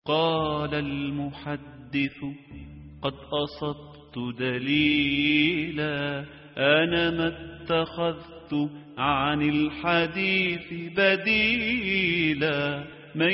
قال المحدث قد أصبت دليلا أنا ما اتخذت عن الحديث بديلا من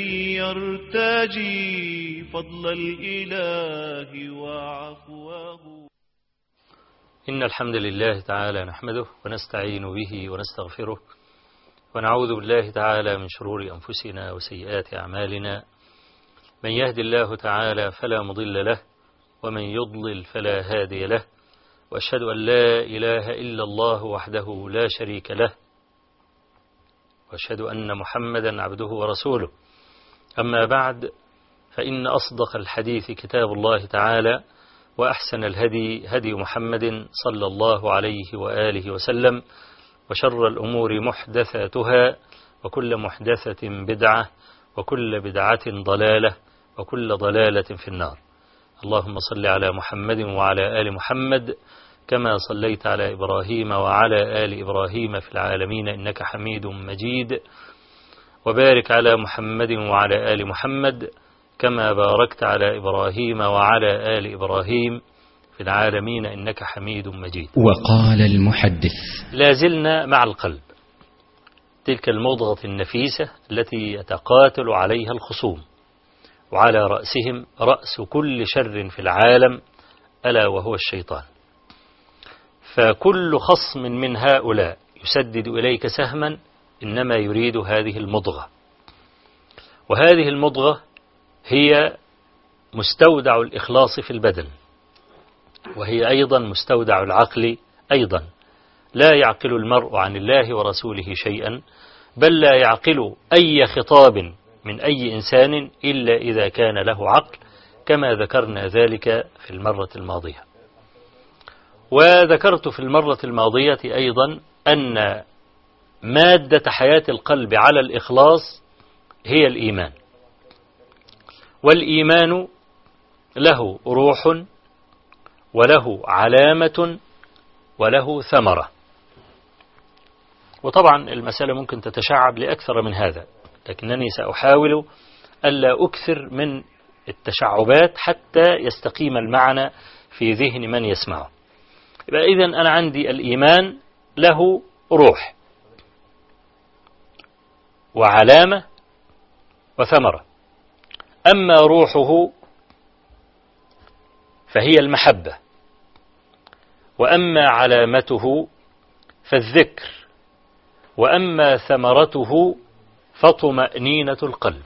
يرتجي فضل الإله وعفوه إن الحمد لله تعالى نحمده ونستعين به ونستغفره ونعوذ بالله تعالى من شرور أنفسنا وسيئات أعمالنا من يهد الله تعالى فلا مضل له ومن يضلل فلا هادي له وأشهد أن لا إله إلا الله وحده لا شريك له وأشهد أن محمدا عبده ورسوله أما بعد فإن أصدق الحديث كتاب الله تعالى وأحسن الهدي هدي محمد صلى الله عليه وآله وسلم وشر الأمور محدثاتها وكل محدثة بدعة وكل بدعة ضلالة وكل ضلالة في النار اللهم صل على محمد وعلى آل محمد كما صليت على إبراهيم وعلى آل إبراهيم في العالمين إنك حميد مجيد وبارك على محمد وعلى آل محمد كما باركت على إبراهيم وعلى آل إبراهيم في العالمين إنك حميد مجيد وقال المحدث لا زلنا مع القلب تلك المضغة النفيسة التي يتقاتل عليها الخصوم وعلى رأسهم رأس كل شر في العالم ألا وهو الشيطان فكل خصم من هؤلاء يسدد إليك سهما إنما يريد هذه المضغة وهذه المضغة هي مستودع الإخلاص في البدن وهي أيضا مستودع العقل أيضا لا يعقل المرء عن الله ورسوله شيئا بل لا يعقل أي خطاب من أي إنسان إلا إذا كان له عقل كما ذكرنا ذلك في المرة الماضية وذكرت في المرة الماضية أيضا أن مادة حياة القلب على الإخلاص هي الإيمان والإيمان له روح وله علامة وله ثمرة وطبعا المسألة ممكن تتشعب لأكثر من هذا لكنني سأحاول ألا أكثر من التشعبات حتى يستقيم المعنى في ذهن من يسمعه يبقى إذن أنا عندي الإيمان له روح وعلامة وثمرة أما روحه فهي المحبة وأما علامته فالذكر وأما ثمرته فطمأنينة القلب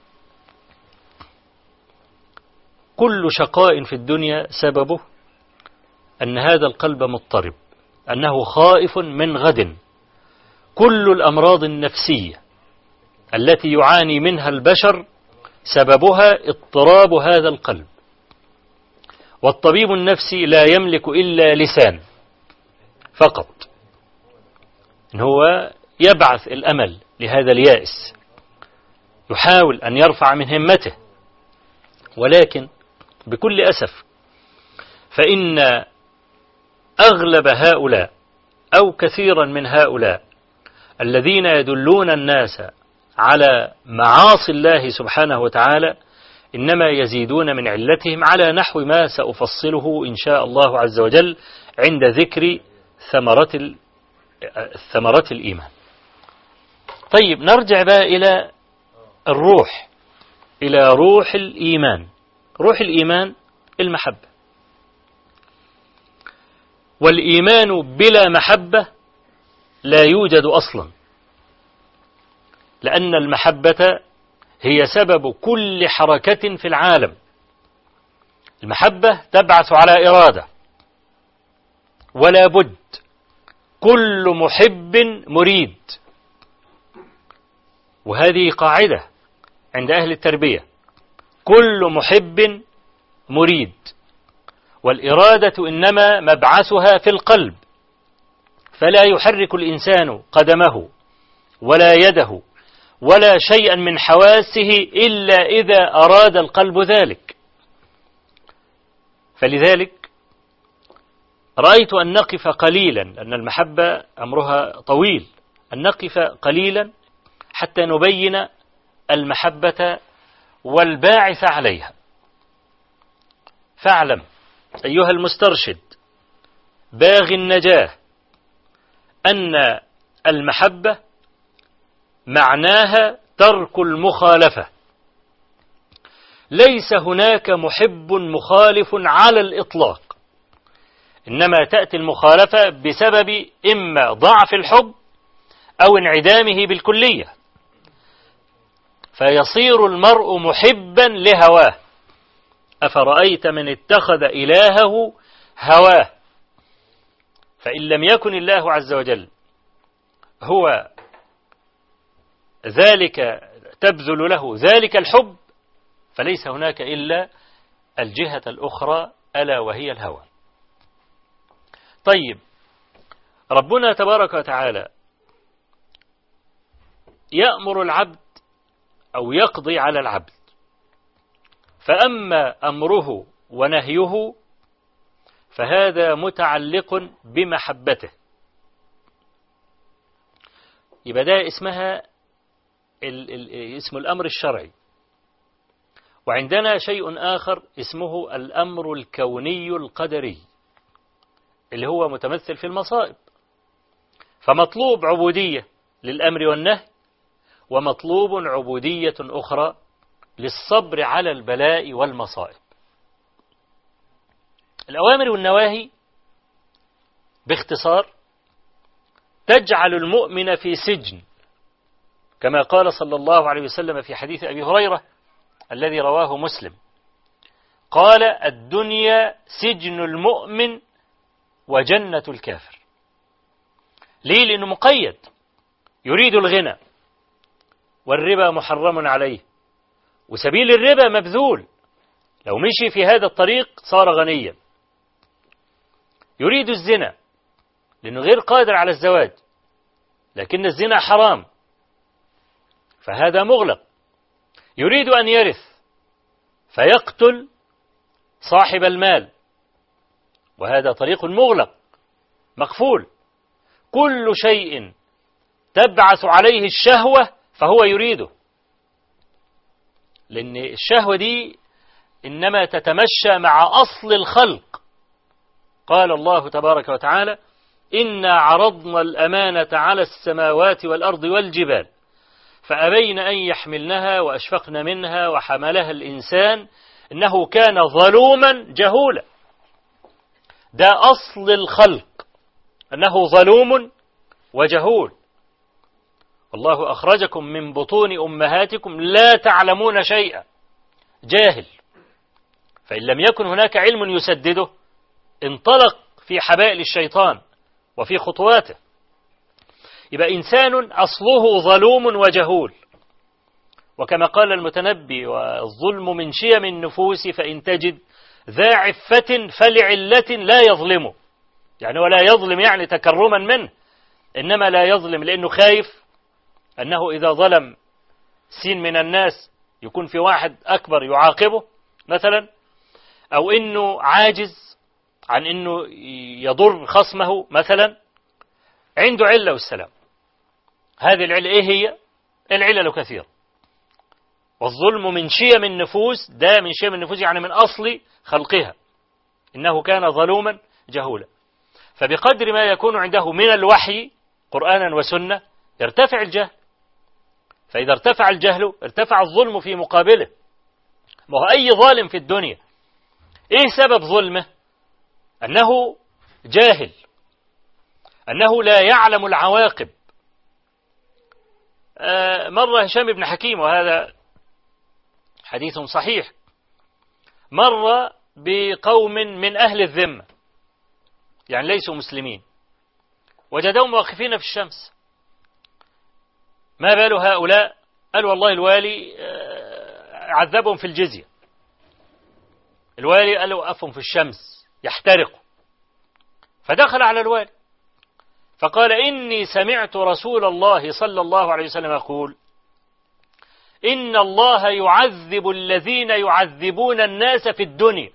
كل شقاء في الدنيا سببه أن هذا القلب مضطرب أنه خائف من غد كل الأمراض النفسية التي يعاني منها البشر سببها اضطراب هذا القلب والطبيب النفسي لا يملك إلا لسان فقط إن هو يبعث الأمل لهذا اليائس يحاول أن يرفع من همته ولكن بكل أسف فإن أغلب هؤلاء أو كثيرا من هؤلاء الذين يدلون الناس على معاصي الله سبحانه وتعالى إنما يزيدون من علتهم على نحو ما سأفصله إن شاء الله عز وجل عند ذكر ثمرة ثمرة الإيمان طيب نرجع بقى إلى الروح إلى روح الإيمان روح الإيمان المحبة والإيمان بلا محبة لا يوجد أصلا لأن المحبة هي سبب كل حركة في العالم المحبة تبعث على إرادة ولا بد كل محب مريد وهذه قاعدة عند أهل التربية كل محب مريد والإرادة إنما مبعثها في القلب فلا يحرك الإنسان قدمه ولا يده ولا شيئا من حواسه إلا إذا أراد القلب ذلك فلذلك رأيت أن نقف قليلا لأن المحبة أمرها طويل أن نقف قليلا حتى نبين المحبة والباعث عليها فاعلم أيها المسترشد باغي النجاة أن المحبة معناها ترك المخالفة ليس هناك محب مخالف على الإطلاق إنما تأتي المخالفة بسبب إما ضعف الحب أو انعدامه بالكلية فيصير المرء محبا لهواه أفرأيت من اتخذ إلهه هواه فإن لم يكن الله عز وجل هو ذلك تبذل له ذلك الحب فليس هناك إلا الجهة الأخرى ألا وهي الهوى طيب ربنا تبارك وتعالى يأمر العبد أو يقضي على العبد فأما أمره ونهيه فهذا متعلق بمحبته يبقى ده اسمها ال ال اسم الأمر الشرعي وعندنا شيء آخر اسمه الأمر الكوني القدري اللي هو متمثل في المصائب فمطلوب عبودية للأمر والنهي ومطلوب عبودية أخرى للصبر على البلاء والمصائب الأوامر والنواهي باختصار تجعل المؤمن في سجن كما قال صلى الله عليه وسلم في حديث أبي هريرة الذي رواه مسلم قال الدنيا سجن المؤمن وجنة الكافر ليه لأنه مقيد يريد الغنى والربا محرم عليه وسبيل الربا مبذول لو مشي في هذا الطريق صار غنيا يريد الزنا لأنه غير قادر على الزواج لكن الزنا حرام فهذا مغلق يريد أن يرث فيقتل صاحب المال وهذا طريق مغلق مقفول كل شيء تبعث عليه الشهوة فهو يريده لأن الشهوة دي إنما تتمشى مع أصل الخلق قال الله تبارك وتعالى إنا عرضنا الأمانة على السماوات والأرض والجبال فأبين أن يحملنها وأشفقن منها وحملها الإنسان إنه كان ظلوما جهولا ده أصل الخلق أنه ظلوم وجهول والله أخرجكم من بطون أمهاتكم لا تعلمون شيئا جاهل فإن لم يكن هناك علم يسدده انطلق في حبائل الشيطان وفي خطواته يبقى إنسان أصله ظلوم وجهول وكما قال المتنبي والظلم من شيم النفوس فإن تجد ذا عفة فلعلة لا يظلمه يعني ولا يظلم يعني تكرما منه إنما لا يظلم لأنه خايف أنه إذا ظلم سين من الناس يكون في واحد أكبر يعاقبه مثلا أو إنه عاجز عن إنه يضر خصمه مثلا عنده علة والسلام هذه العلة إيه هي العلل كثير والظلم من شيم النفوس ده من شيم النفوس يعني من أصل خلقها إنه كان ظلوما جهولا فبقدر ما يكون عنده من الوحي قرآنا وسنة يرتفع الجهل فإذا ارتفع الجهل ارتفع الظلم في مقابله ما هو أي ظالم في الدنيا إيه سبب ظلمه أنه جاهل أنه لا يعلم العواقب آه مر هشام بن حكيم وهذا حديث صحيح مر بقوم من أهل الذمة يعني ليسوا مسلمين وجدهم واقفين في الشمس ما بال هؤلاء قال والله الوالي عذبهم في الجزية الوالي قال وقفهم في الشمس يحترقوا فدخل على الوالي فقال إني سمعت رسول الله صلى الله عليه وسلم يقول إن الله يعذب الذين يعذبون الناس في الدنيا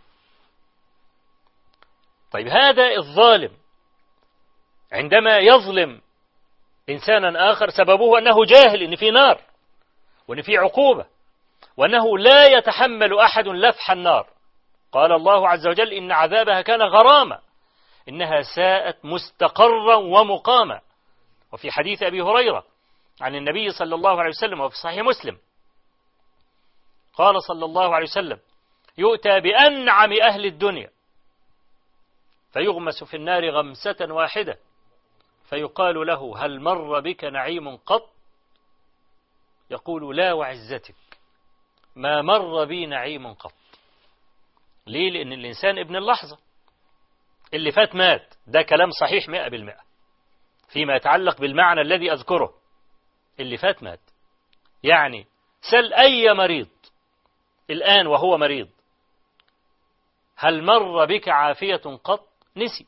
طيب هذا الظالم عندما يظلم إنسانا آخر سببه أنه جاهل إن في نار وإن في عقوبة وأنه لا يتحمل أحد لفح النار قال الله عز وجل إن عذابها كان غراما إنها ساءت مستقرا ومقاما وفي حديث أبي هريرة عن النبي صلى الله عليه وسلم وفي صحيح مسلم قال صلى الله عليه وسلم يؤتى بأنعم أهل الدنيا فيغمس في النار غمسة واحدة فيقال له هل مر بك نعيم قط يقول لا وعزتك ما مر بي نعيم قط ليه لأن الإنسان ابن اللحظة اللي فات مات ده كلام صحيح مئة بالمئة فيما يتعلق بالمعنى الذي أذكره اللي فات مات يعني سل أي مريض الآن وهو مريض هل مر بك عافية قط نسي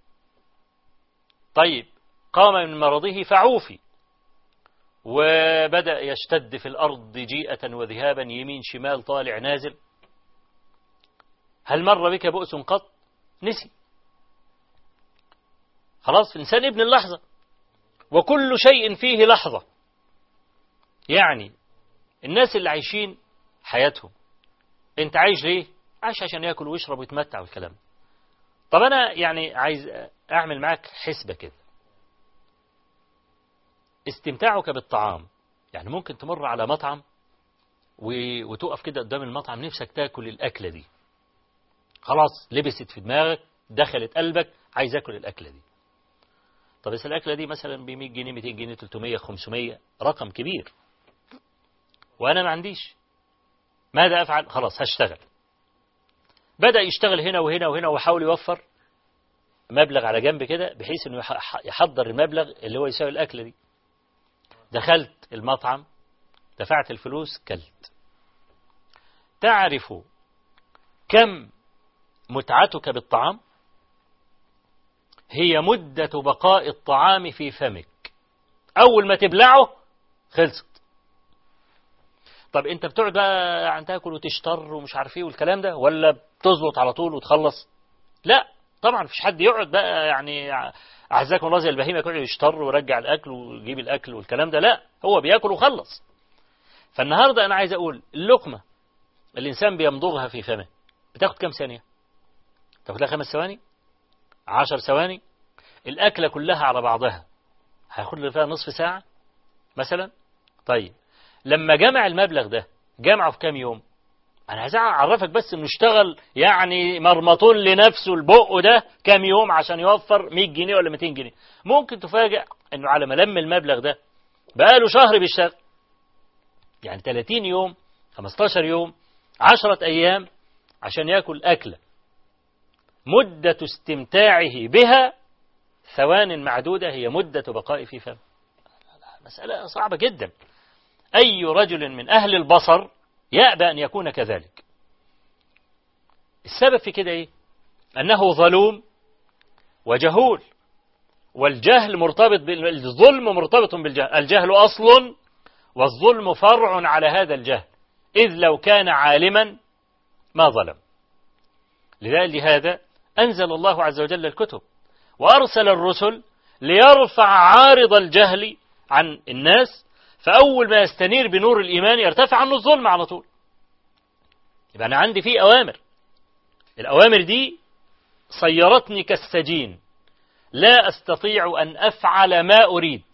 طيب قام من مرضه فعوفي وبدأ يشتد في الأرض جيئة وذهابا يمين شمال طالع نازل هل مر بك بؤس قط نسي خلاص الإنسان ابن اللحظة وكل شيء فيه لحظة يعني الناس اللي عايشين حياتهم انت عايش ليه عايش عشان ياكل ويشرب ويتمتع والكلام طب انا يعني عايز اعمل معاك حسبة كده استمتاعك بالطعام يعني ممكن تمر على مطعم وتقف كده قدام المطعم نفسك تاكل الأكلة دي خلاص لبست في دماغك دخلت قلبك عايز اكل الأكلة دي طب بس الأكلة دي مثلا ب 100 جنيه 200 جنيه 300 500 رقم كبير وأنا ما عنديش ماذا أفعل خلاص هشتغل بدأ يشتغل هنا وهنا وهنا وحاول يوفر مبلغ على جنب كده بحيث انه يحضر المبلغ اللي هو يساوي الأكلة دي دخلت المطعم دفعت الفلوس كلت تعرف كم متعتك بالطعام هي مدة بقاء الطعام في فمك أول ما تبلعه خلصت طب انت بتقعد بقى يعني تاكل وتشتر ومش عارف ايه والكلام ده ولا بتظبط على طول وتخلص لا طبعا مفيش حد يقعد بقى يعني اعزكم الله زي البهيمه يقعد يشتر ويرجع الاكل ويجيب الاكل والكلام ده لا هو بياكل وخلص فالنهارده انا عايز اقول اللقمه الانسان بيمضغها في فمه بتاخد كام ثانيه تاخد لها خمس ثواني عشر ثواني الاكله كلها على بعضها هياخد لها فيها نصف ساعه مثلا طيب لما جمع المبلغ ده جمعه في كام يوم انا عايز اعرفك بس انه اشتغل يعني مرمطون لنفسه البق ده كام يوم عشان يوفر 100 جنيه ولا 200 جنيه ممكن تفاجئ انه على ما لم المبلغ ده بقاله شهر بيشتغل يعني 30 يوم 15 يوم 10 ايام عشان ياكل اكله مدة استمتاعه بها ثوان معدودة هي مدة بقاء في فم مسألة صعبة جدا أي رجل من أهل البصر يأبى أن يكون كذلك السبب في كده إيه أنه ظلوم وجهول والجهل مرتبط بالظلم مرتبط بالجهل الجهل أصل والظلم فرع على هذا الجهل إذ لو كان عالما ما ظلم لهذا أنزل الله عز وجل الكتب وأرسل الرسل ليرفع عارض الجهل عن الناس فأول ما يستنير بنور الإيمان يرتفع عنه الظلم على طول يبقى أنا عندي فيه أوامر الأوامر دي صيرتني كالسجين لا أستطيع أن أفعل ما أريد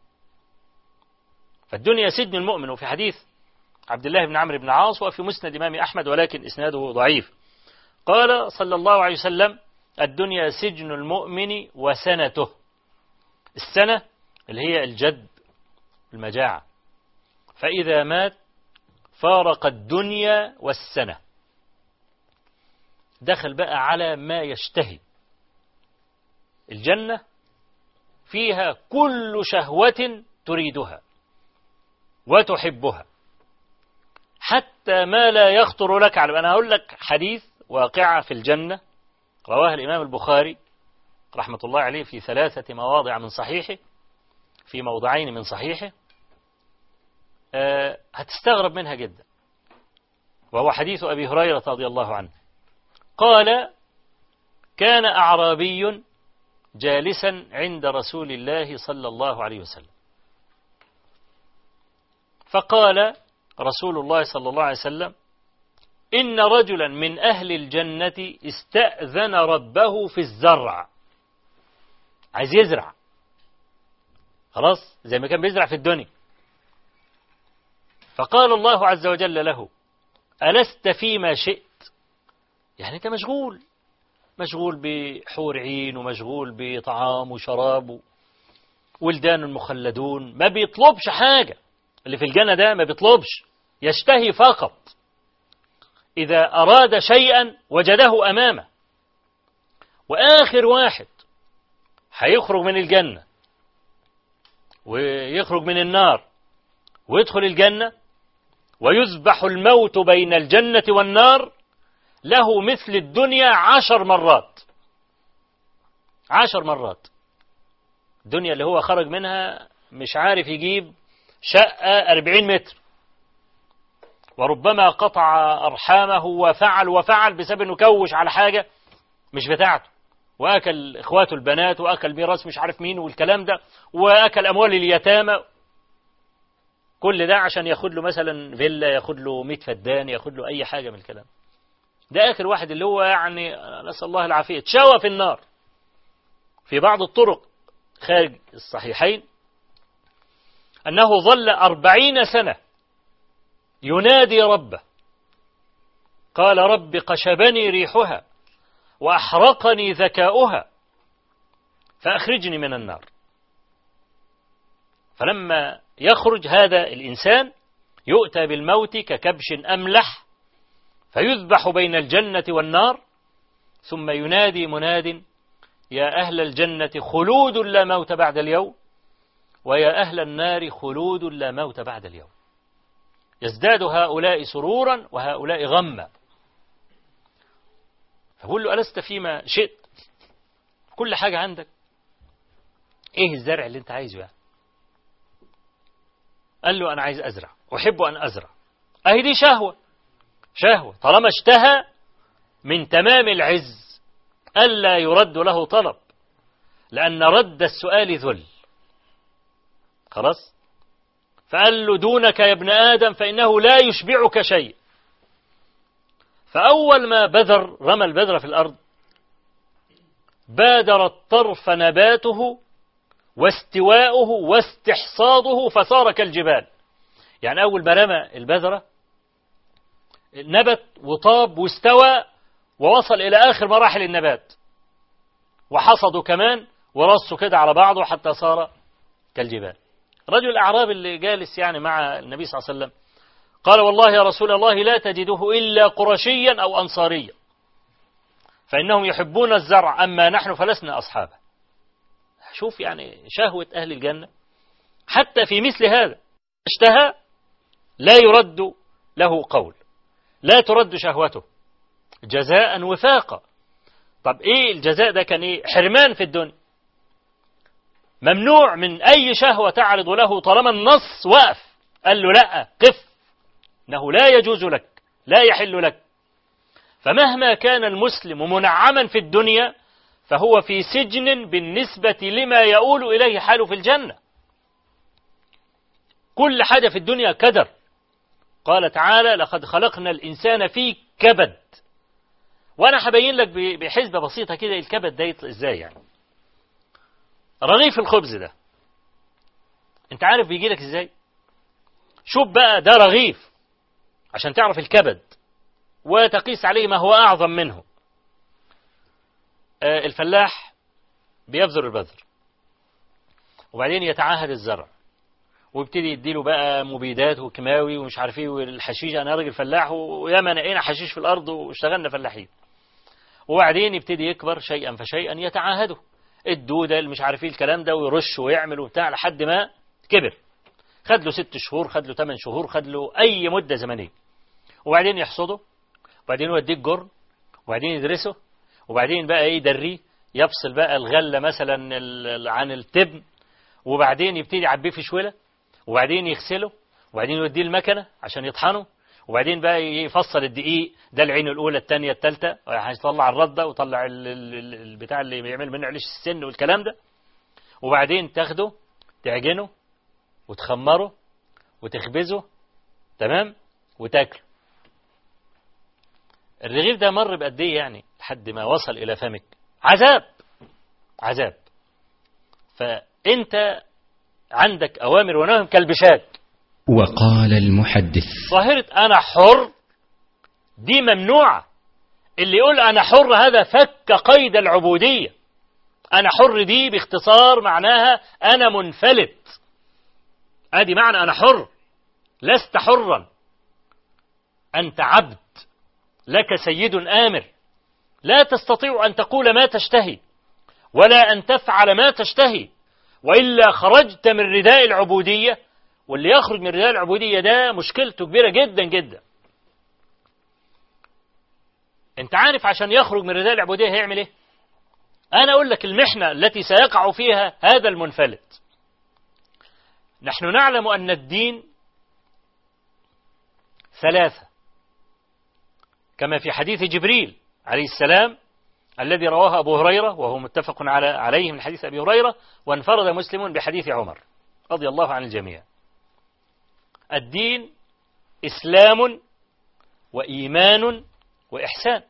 فالدنيا سجن المؤمن وفي حديث عبد الله بن عمرو بن عاص وفي مسند إمام أحمد ولكن إسناده ضعيف قال صلى الله عليه وسلم الدنيا سجن المؤمن وسنته السنة اللي هي الجد المجاعة فإذا مات فارق الدنيا والسنة دخل بقى على ما يشتهي الجنة فيها كل شهوة تريدها وتحبها حتى ما لا يخطر لك على أنا هقول لك حديث واقعة في الجنة رواه الإمام البخاري رحمة الله عليه في ثلاثة مواضع من صحيحه في موضعين من صحيحه أه هتستغرب منها جدا وهو حديث أبي هريرة رضي الله عنه قال كان أعرابي جالسا عند رسول الله صلى الله عليه وسلم فقال رسول الله صلى الله عليه وسلم إن رجلا من أهل الجنة استأذن ربه في الزرع عايز يزرع خلاص زي ما كان بيزرع في الدنيا فقال الله عز وجل له ألست فيما شئت يعني أنت مشغول مشغول بحور عين ومشغول بطعام وشراب ولدان مخلدون ما بيطلبش حاجة اللي في الجنة ده ما بيطلبش يشتهي فقط إذا أراد شيئا وجده أمامه وآخر واحد هيخرج من الجنة ويخرج من النار ويدخل الجنة ويذبح الموت بين الجنة والنار له مثل الدنيا عشر مرات عشر مرات الدنيا اللي هو خرج منها مش عارف يجيب شقة أربعين متر وربما قطع أرحامه وفعل وفعل بسبب أنه كوش على حاجة مش بتاعته وأكل إخواته البنات وأكل ميراث مش عارف مين والكلام ده وأكل أموال اليتامى كل ده عشان ياخد له مثلا فيلا ياخد له 100 فدان ياخد له أي حاجة من الكلام ده آخر واحد اللي هو يعني نسأل الله العافية تشوى في النار في بعض الطرق خارج الصحيحين أنه ظل أربعين سنة ينادي ربه قال رب قشبني ريحها وأحرقني ذكاؤها فأخرجني من النار فلما يخرج هذا الإنسان يؤتى بالموت ككبش أملح فيذبح بين الجنة والنار ثم ينادي مناد يا أهل الجنة خلود لا موت بعد اليوم ويا أهل النار خلود لا موت بعد اليوم يزداد هؤلاء سرورا وهؤلاء غما فقول له ألست فيما شئت كل حاجة عندك إيه الزرع اللي أنت عايزه يعني قال له أنا عايز أزرع أحب أن أزرع أهي دي شهوة شهوة طالما اشتهى من تمام العز ألا يرد له طلب لأن رد السؤال ذل خلاص فقال له دونك يا ابن آدم فإنه لا يشبعك شيء فأول ما بذر رمى البذرة في الأرض بادر الطرف نباته واستواؤه واستحصاده فصار كالجبال يعني أول ما رمى البذرة نبت وطاب واستوى ووصل إلى آخر مراحل النبات وحصدوا كمان ورصوا كده على بعضه حتى صار كالجبال رجل الأعراب اللي جالس يعني مع النبي صلى الله عليه وسلم قال والله يا رسول الله لا تجده إلا قرشيا أو أنصاريا فإنهم يحبون الزرع أما نحن فلسنا أصحابه شوف يعني شهوة أهل الجنة حتى في مثل هذا اشتهى لا يرد له قول لا ترد شهوته جزاء وفاقا طب ايه الجزاء ده كان ايه حرمان في الدنيا ممنوع من اي شهوة تعرض له طالما النص وقف قال له لا قف انه لا يجوز لك لا يحل لك فمهما كان المسلم منعما في الدنيا فهو في سجن بالنسبة لما يؤول إليه حاله في الجنة كل حاجة في الدنيا كدر قال تعالى لقد خلقنا الإنسان في كبد وأنا هبين لك بحسبة بسيطة كده الكبد ده يطلع إزاي يعني رغيف الخبز ده أنت عارف بيجي لك إزاي شوف بقى ده رغيف عشان تعرف الكبد وتقيس عليه ما هو أعظم منه الفلاح بيبذر البذر وبعدين يتعاهد الزرع ويبتدي يديله بقى مبيدات وكيماوي ومش عارف ايه والحشيش انا راجل فلاح وياما نقينا حشيش في الارض واشتغلنا فلاحين وبعدين يبتدي يكبر شيئا فشيئا يتعاهده الدوده اللي مش عارف ايه الكلام ده ويرش ويعمل وبتاع لحد ما كبر خد له ست شهور خد له ثمان شهور خد له اي مده زمنيه وبعدين يحصده وبعدين يوديه الجر وبعدين يدرسه وبعدين بقى ايه يدريه يفصل بقى الغله مثلا عن التبن وبعدين يبتدي يعبيه في شوله وبعدين يغسله وبعدين يوديه المكنه عشان يطحنه وبعدين بقى يفصل الدقيق ده العين الاولى الثانيه الثالثه هيطلع الرده ويطلع البتاع اللي بيعمل منه عليش السن والكلام ده وبعدين تاخده تعجنه وتخمره وتخبزه تمام وتاكله الرغيف ده مر بقد ايه يعني لحد ما وصل الى فمك عذاب عذاب فانت عندك اوامر ونهي كالبشاك وقال المحدث ظاهرة انا حر دي ممنوعة اللي يقول انا حر هذا فك قيد العبودية انا حر دي باختصار معناها انا منفلت ادي معنى انا حر لست حرا انت عبد لك سيد آمر لا تستطيع أن تقول ما تشتهي ولا أن تفعل ما تشتهي وإلا خرجت من رداء العبودية واللي يخرج من رداء العبودية ده مشكلته كبيرة جدا جدا انت عارف عشان يخرج من رداء العبودية هيعمل ايه انا اقول لك المحنة التي سيقع فيها هذا المنفلت نحن نعلم ان الدين ثلاثة كما في حديث جبريل عليه السلام الذي رواه أبو هريرة وهو متفق على عليه من حديث أبي هريرة وانفرد مسلم بحديث عمر رضي الله عن الجميع الدين إسلام وإيمان وإحسان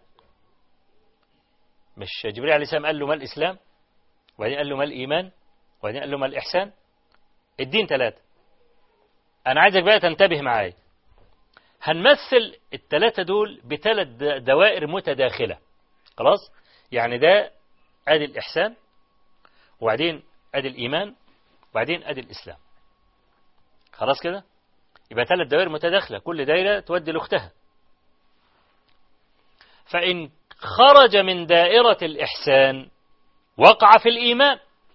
مش جبريل عليه السلام قال له ما الإسلام وبعدين قال له ما الإيمان وبعدين قال له ما الإحسان الدين ثلاثة أنا عايزك بقى تنتبه معايا هنمثل الثلاثة دول بثلاث دوائر متداخلة خلاص يعني ده ادي الإحسان وبعدين ادي الإيمان وبعدين ادي الإسلام خلاص كده يبقى ثلاث دوائر متداخلة كل دايرة تودي لأختها فإن خرج من دائرة الإحسان وقع في الإيمان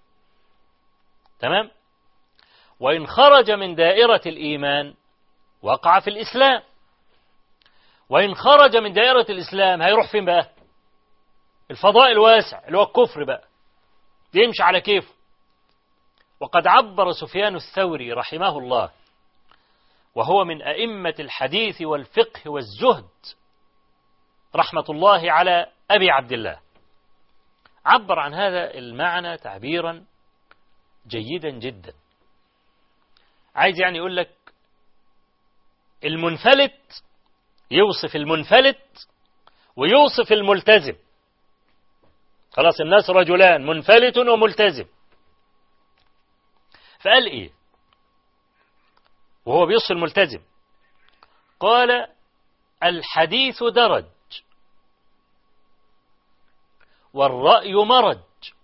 تمام وإن خرج من دائرة الإيمان وقع في الإسلام وإن خرج من دائرة الإسلام هيروح فين بقى الفضاء الواسع اللي هو الكفر بقى يمشي على كيفه وقد عبر سفيان الثوري رحمه الله وهو من أئمة الحديث والفقه والزهد رحمة الله على أبي عبد الله عبر عن هذا المعنى تعبيرا جيدا جدا عايز يعني يقول لك المنفلت يوصف المنفلت ويوصف الملتزم خلاص الناس رجلان منفلت وملتزم فقال ايه وهو بيوصف الملتزم قال الحديث درج والرأي مرج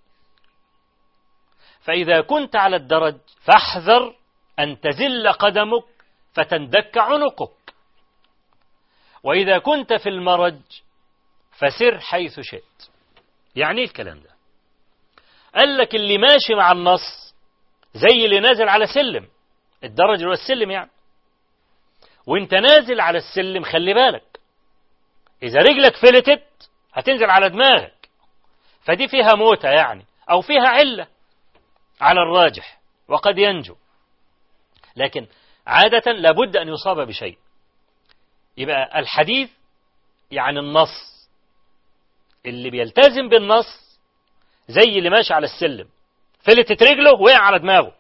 فإذا كنت على الدرج فاحذر أن تزل قدمك فتندك عنقك وإذا كنت في المرج فسر حيث شئت يعني ايه الكلام ده قال لك اللي ماشي مع النص زي اللي نازل على سلم الدرج اللي هو السلم يعني وانت نازل على السلم خلي بالك اذا رجلك فلتت هتنزل على دماغك فدي فيها موتة يعني او فيها علة على الراجح وقد ينجو لكن عادة لابد أن يصاب بشيء يبقى الحديث يعني النص اللي بيلتزم بالنص زي اللي ماشي على السلم فلتت رجله وقع على دماغه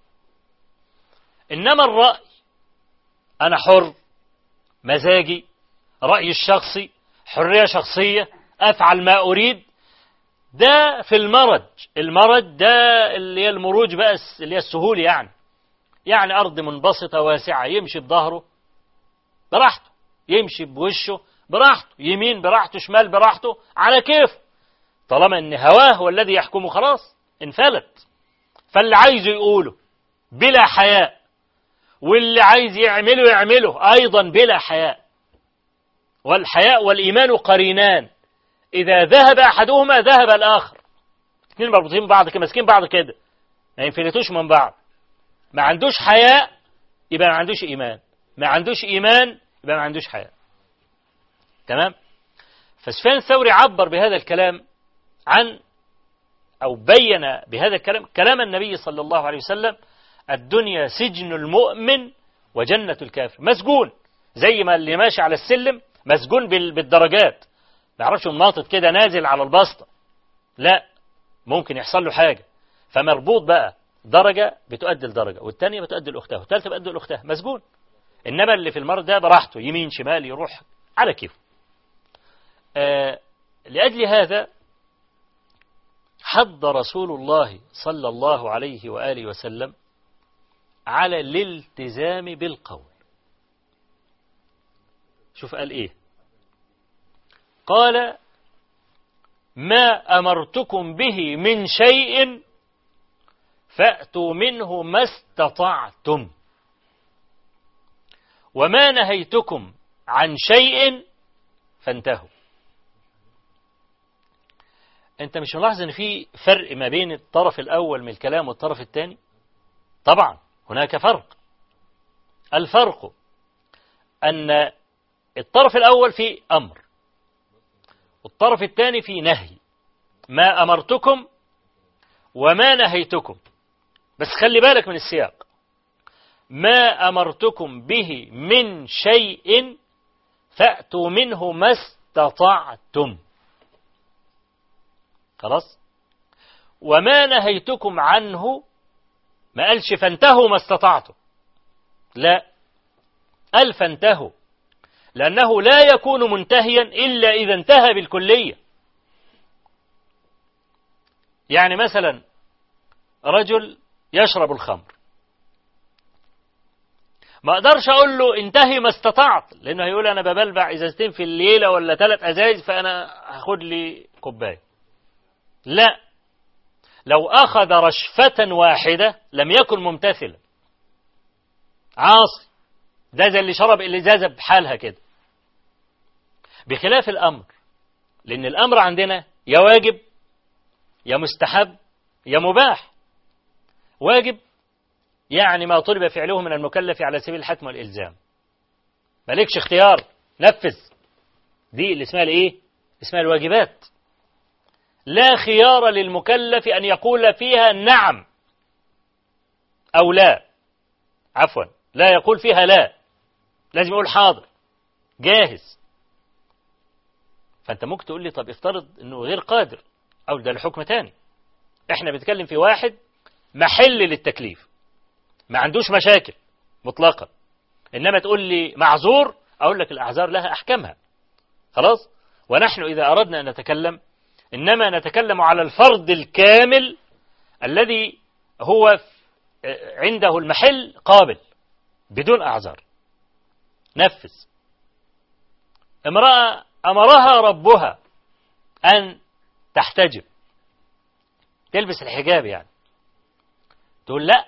إنما الرأي أنا حر مزاجي رأيي الشخصي حرية شخصية أفعل ما أريد ده في المرج المرج ده اللي هي المروج بقى اللي هي السهول يعني يعني أرض منبسطة واسعة يمشي بظهره براحته يمشي بوشه براحته يمين براحته شمال براحته على كيف طالما ان هواه هو الذي يحكمه خلاص انفلت فاللي عايزه يقوله بلا حياء واللي عايز يعمله يعمله أيضا بلا حياء والحياء والإيمان قرينان إذا ذهب أحدهما ذهب الآخر اثنين مربوطين بعض كده ماسكين بعض كده ما ينفلتوش من بعض ما عندوش حياء يبقى ما عندوش إيمان ما عندوش إيمان يبقى ما عندوش حياء تمام فسفيان الثوري عبر بهذا الكلام عن أو بين بهذا الكلام كلام النبي صلى الله عليه وسلم الدنيا سجن المؤمن وجنة الكافر مسجون زي ما اللي ماشي على السلم مسجون بالدرجات ما يعرفش مناطط كده نازل على البسطة لا ممكن يحصل له حاجة فمربوط بقى درجة بتؤدي لدرجة والثانية بتؤدي لأختها والثالثة بتؤدي لأختها مسجون إنما اللي في المرض ده براحته يمين شمال يروح على كيفه آه لأجل هذا حض رسول الله صلى الله عليه وآله وسلم على الالتزام بالقول شوف قال إيه قال ما أمرتكم به من شيء فأتوا منه ما استطعتم وما نهيتكم عن شيء فانتهوا انت مش ملاحظ ان في فرق ما بين الطرف الاول من الكلام والطرف الثاني طبعا هناك فرق الفرق ان الطرف الاول فيه امر والطرف الثاني فيه نهي ما امرتكم وما نهيتكم بس خلي بالك من السياق ما امرتكم به من شيء فاتوا منه ما استطعتم خلاص وما نهيتكم عنه ما قالش فانتهوا ما استطعتم لا قال فانتهوا لأنه لا يكون منتهيا إلا إذا انتهى بالكلية يعني مثلا رجل يشرب الخمر ما اقدرش اقول له انتهي ما استطعت لانه هيقول انا ببلبع ازازتين في الليله ولا ثلاث ازايز فانا هاخد لي كوبايه لا لو أخذ رشفة واحدة لم يكن ممتثلا عاصي ده زي اللي شرب الإزازة بحالها كده بخلاف الأمر لأن الأمر عندنا يا واجب يا مستحب يا مباح واجب يعني ما طلب فعله من المكلف على سبيل الحتم والإلزام مالكش اختيار نفذ دي اللي اسمها الايه اسمها الواجبات لا خيار للمكلف أن يقول فيها نعم أو لا عفوا لا يقول فيها لا لازم يقول حاضر جاهز فأنت ممكن تقول لي طب افترض أنه غير قادر أو ده الحكم تاني احنا بنتكلم في واحد محل للتكليف ما عندوش مشاكل مطلقا إنما تقول لي معذور أقول لك الأعذار لها أحكامها خلاص ونحن إذا أردنا أن نتكلم إنما نتكلم على الفرد الكامل الذي هو عنده المحل قابل بدون أعذار نفذ امرأة أمرها ربها أن تحتجب تلبس الحجاب يعني تقول لا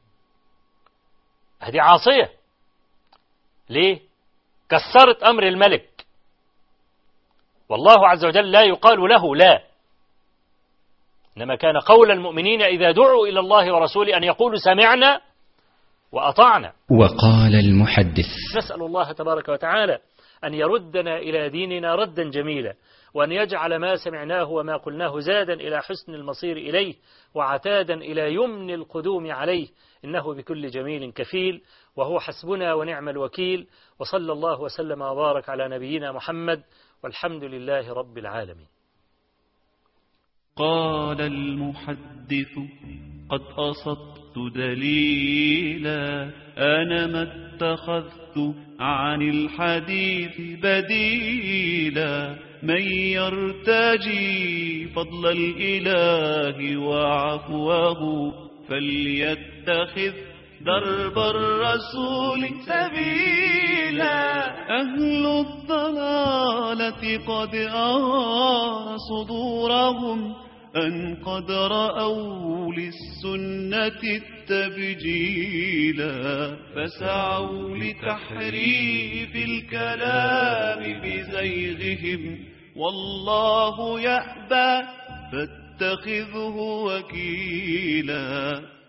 هذه عاصية ليه كسرت أمر الملك والله عز وجل لا يقال له لا إنما كان قول المؤمنين إذا دعوا إلى الله ورسوله أن يقولوا سمعنا وأطعنا وقال المحدث نسأل الله تبارك وتعالى أن يردنا إلى ديننا ردا جميلا وأن يجعل ما سمعناه وما قلناه زادا إلى حسن المصير إليه وعتادا إلى يمن القدوم عليه إنه بكل جميل كفيل وهو حسبنا ونعم الوكيل وصلى الله وسلم وبارك على نبينا محمد والحمد لله رب العالمين قال المحدث قد أصبت دليلا أنا ما اتخذت عن الحديث بديلا من يرتجي فضل الإله وعفوه فليتخذ درب الرسول سبيلا أهل الضلالة قد أرى صدورهم أن قد رأوا للسنة التبجيلا فسعوا لتحريف الكلام بزيغهم والله يأبى فاتخذه وكيلا